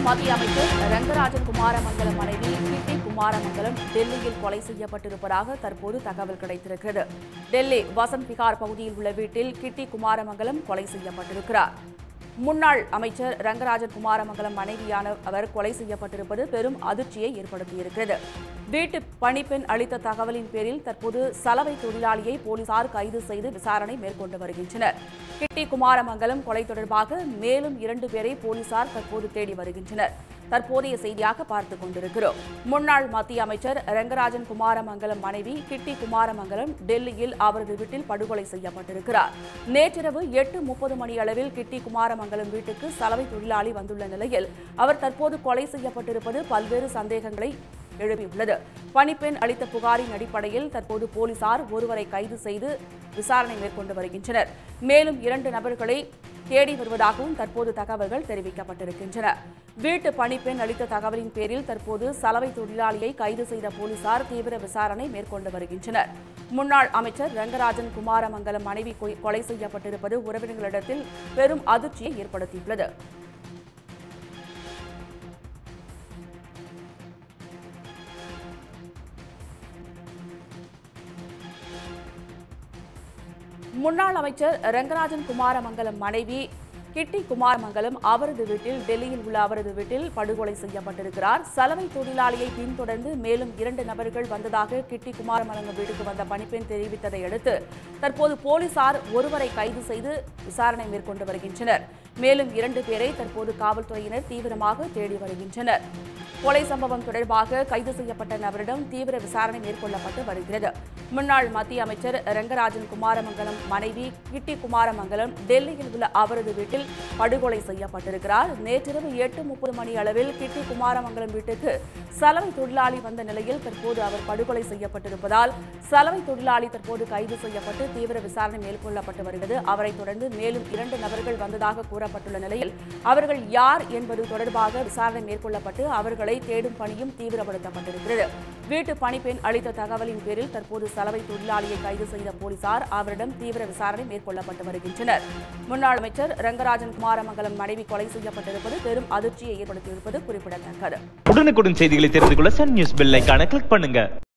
மத்திய அமைச்சர் ரங்கராஜன் குமாரமங்கலம் மனைவி கிட்டி குமாரமங்கலம் டெல்லியில் கொலை செய்யப்பட்டிருப்பதாக தற்போது தகவல் கிடைத்திருக்கிறது டெல்லி வசந்த் விகார் பகுதியில் உள்ள வீட்டில் கிட்டி குமாரமங்கலம் கொலை செய்யப்பட்டிருக்கிறார் முன்னாள் அமைச்சர் ரங்கராஜன் குமாரமங்கலம் மனைவியான அவர் கொலை செய்யப்பட்டிருப்பது பெரும் அதிர்ச்சியை ஏற்படுத்தியிருக்கிறது வீட்டு பணிப்பெண் அளித்த தகவலின் பேரில் தற்போது சலவை தொழிலாளியை போலீசார் கைது செய்து விசாரணை மேற்கொண்டு வருகின்றனர் கிட்டி குமாரமங்கலம் கொலை தொடர்பாக மேலும் இரண்டு பேரை போலீசார் தற்போது தேடி வருகின்றனர் தற்போதைய செய்தியாக பார்த்துக் கொண்டிருக்கிறோம் முன்னாள் மத்திய அமைச்சர் ரங்கராஜன் குமாரமங்கலம் மனைவி கிட்டி குமாரமங்கலம் டெல்லியில் அவரது வீட்டில் படுகொலை செய்யப்பட்டிருக்கிறார் நேற்றிரவு எட்டு முப்பது மணி அளவில் கிட்டி குமாரமங்கலம் வீட்டுக்கு சலவை தொழிலாளி வந்துள்ள நிலையில் அவர் தற்போது கொலை செய்யப்பட்டிருப்பது பல்வேறு சந்தேகங்களை எழுப்பியுள்ளது பணிப்பெண் அளித்த புகாரின் அடிப்படையில் தற்போது போலீசார் ஒருவரை கைது செய்து விசாரணை மேற்கொண்டு வருகின்றனர் மேலும் இரண்டு நபர்களை தேடி வருவதாகவும் தற்போது தகவல்கள் தெரிவிக்கப்பட்டிருக்கின்றன வீட்டு பணிப்பெண் அளித்த தகவலின் பேரில் தற்போது சலவை தொழிலாளியை கைது செய்த போலீசார் தீவிர விசாரணை மேற்கொண்டு வருகின்றனர் முன்னாள் அமைச்சர் ரங்கராஜன் குமாரமங்கலம் மனைவி கொ- கொலை செய்யப்பட்டிருப்பது உறவினர்களிடத்தில் பெரும் அதிர்ச்சியை ஏற்படுத்தியுள்ளது முன்னாள் அமைச்சர் ரங்கராஜன் குமாரமங்கலம் மனைவி கிட்டி குமாரமங்கலம் அவரது வீட்டில் டெல்லியில் உள்ள அவரது வீட்டில் படுகொலை செய்யப்பட்டிருக்கிறார் சலவை தொழிலாளியை பின்தொடர்ந்து மேலும் இரண்டு நபர்கள் வந்ததாக கிட்டி குமாரமங்கலம் வீட்டுக்கு வந்த பணிப்பெண் தெரிவித்ததை அடுத்து தற்போது போலீசார் ஒருவரை கைது செய்து விசாரணை மேற்கொண்டு வருகின்றனர் மேலும் இரண்டு பேரை தற்போது காவல்துறையினர் தீவிரமாக தேடி வருகின்றனர் கொலை சம்பவம் தொடர்பாக கைது செய்யப்பட்ட நபரிடம் தீவிர விசாரணை மேற்கொள்ளப்பட்டு வருகிறது முன்னாள் மத்திய அமைச்சர் ரங்கராஜன் குமாரமங்கலம் மனைவி கிட்டி குமாரமங்கலம் டெல்லியில் உள்ள அவரது வீட்டில் படுகொலை செய்யப்பட்டிருக்கிறார் நேற்றிரவு எட்டு முப்பது மணி அளவில் கிட்டி குமாரமங்கலம் வீட்டுக்கு சலவை தொழிலாளி வந்த நிலையில் தற்போது அவர் படுகொலை செய்யப்பட்டிருப்பதால் சலவை தொழிலாளி தற்போது கைது செய்யப்பட்டு தீவிர விசாரணை மேற்கொள்ளப்பட்டு வருகிறது அவரைத் தொடர்ந்து மேலும் இரண்டு நபர்கள் வந்ததாக கூறப்பட்டுள்ள நிலையில் அவர்கள் யார் என்பது தொடர்பாக விசாரணை மேற்கொள்ளப்பட்டு அவர்களை தேடும் பணியும் தீவிரப்படுத்தப்பட்டிருக்கிறது வீட்டு பணிப்பெண் அளித்த தகவலின் பேரில் தற்போது சலவை தொழிலாளியை கைது செய்த போலீசார் அவரிடம் தீவிர விசாரணை மேற்கொள்ளப்பட்டு வருகின்றனர் முன்னாள் அமைச்சர் ரங்கராஜன் குமாரமங்கலம் மனைவி கொலை செய்யப்பட்டிருப்பது பெரும் அதிர்ச்சியை ஏற்படுத்தியிருப்பது குறிப்பிடத்தக்கது உடனுக்குடன் செய்திகளை தெரிந்து கொள்ள சன் நியூஸ் பெல் ஐகானை கிளிக் பண்ணுங்க